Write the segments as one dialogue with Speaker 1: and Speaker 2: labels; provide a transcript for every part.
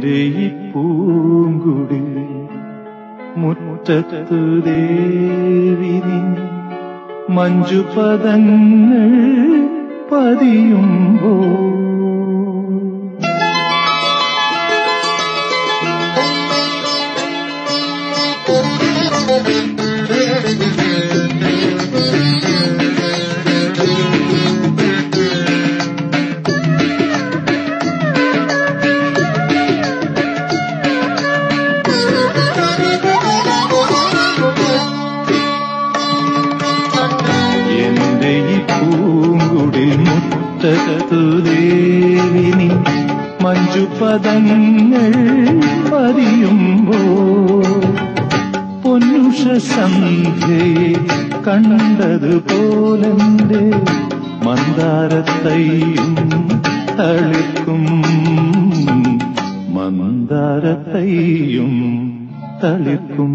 Speaker 1: എന്റെ ഈ പൂങ്കുടി മുറ്റത്തു ദേവിനി മഞ്ജുപദങ്ങൾ പതിയുമ്പോ എന്റെ ഈ പൂങ്കുടിൽ മുറ്റത്തു ദേവിനി മഞ്ജുപദങ്ങൾ പതിയുമ്പോ പൊന്നുഷ സന്ധ്യയെ കണ്ടതുപോലെന്റെ മന്ദാരത്തൈയും തളിർക്കും മന്ദാരത്തൈയും തളിർക്കും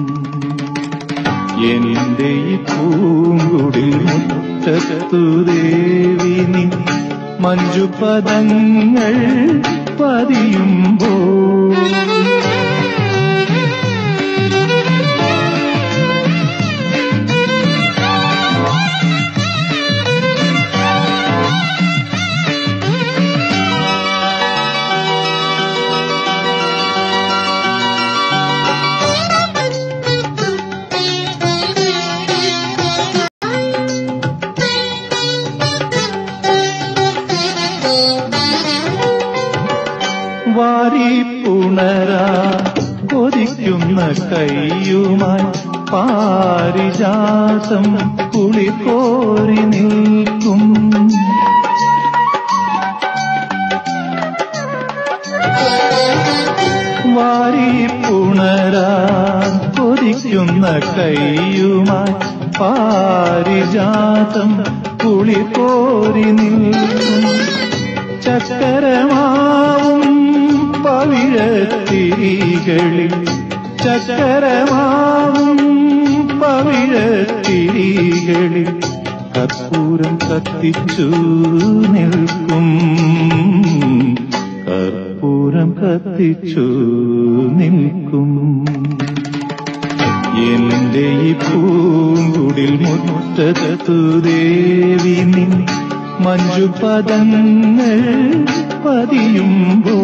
Speaker 1: എന്റെ ഈ പൂങ്കുടിൽ മുറ്റത്തു ദേവിനി മഞ്ജുപദങ്ങൾ പതിയുമ്പോ വാരി പുണരാ കൊതിക്കുന്ന കൈയുമായി പാരിജാതം കുളിക്കോരി നിൽക്കും വാരി പുണരാൻ കൊതിക്കുന്ന കൈയുമായി പാരിജാതം കുളിക്കോരി നിൽക്കും ചക്കരമാവും പവിഴത്തിരികളിൽ ചക്കരമാവും പവിഴത്തിരികളിൽ കർപ്പൂരം കത്തിച്ചു നിൽക്കും കർപ്പൂരം കത്തിച്ചു നിൽക്കും എന്റെ ഈ പൂങ്കുടിൽ മുറ്റത്തു ദേവി നിൻ മഞ്ജുപദങ്ങൾ പതിയുമ്പോ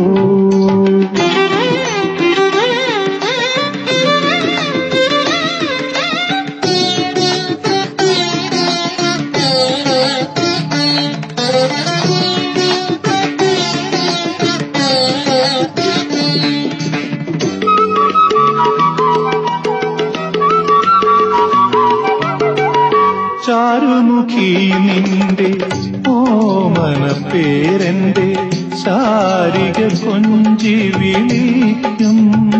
Speaker 1: ചാരുമുഖി നിന്റെ ഓമന പേരെന്റെ ശാരിക കൊഞ്ചി വിളിക്കും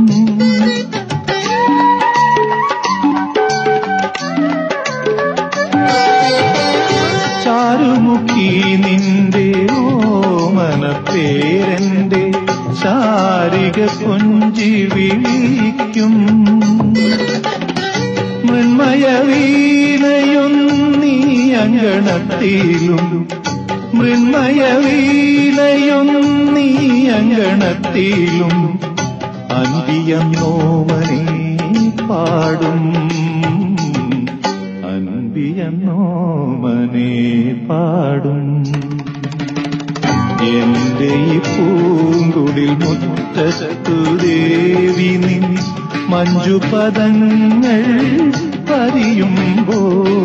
Speaker 1: ചാരുമുഖി നിന്റെ ഓമന പേരെന്റെ ശാരിക കൊഞ്ചി വിളിക്കും മൃന്മയ വീണയൊന്നീ അങ്കണത്തിലും മൃന്മയ വീണയൊന്നീ അങ്കണത്തിലും അന്തിയന്നോമനെ പാടും അന്തിയന്നോമനെ പാടും എന്റെ ഈ പൂങ്കുടിൽ മുറ്റത്തു ദേവി നിൻ മഞ്ജുപദങ്ങൾ പതിയുമ്പോ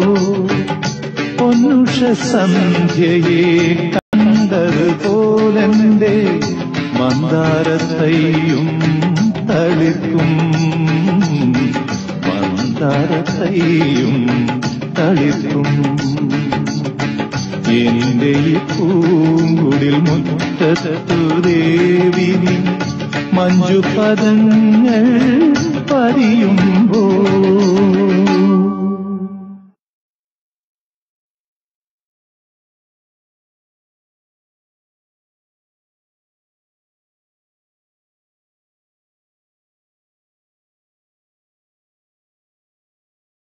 Speaker 1: പൊന്നുഷ സന്ധ്യയെ കണ്ടതുപോലെന്റെ മന്ദാരത്തൈയും തളിർക്കും മന്ദാരത്തൈയും തളിർക്കും എന്റെ ഈ പൂങ്കുടിൽ മുറ്റത്തു ദേവി നിൻ മഞ്ജുപദങ്ങൾ പതിയുമ്പോ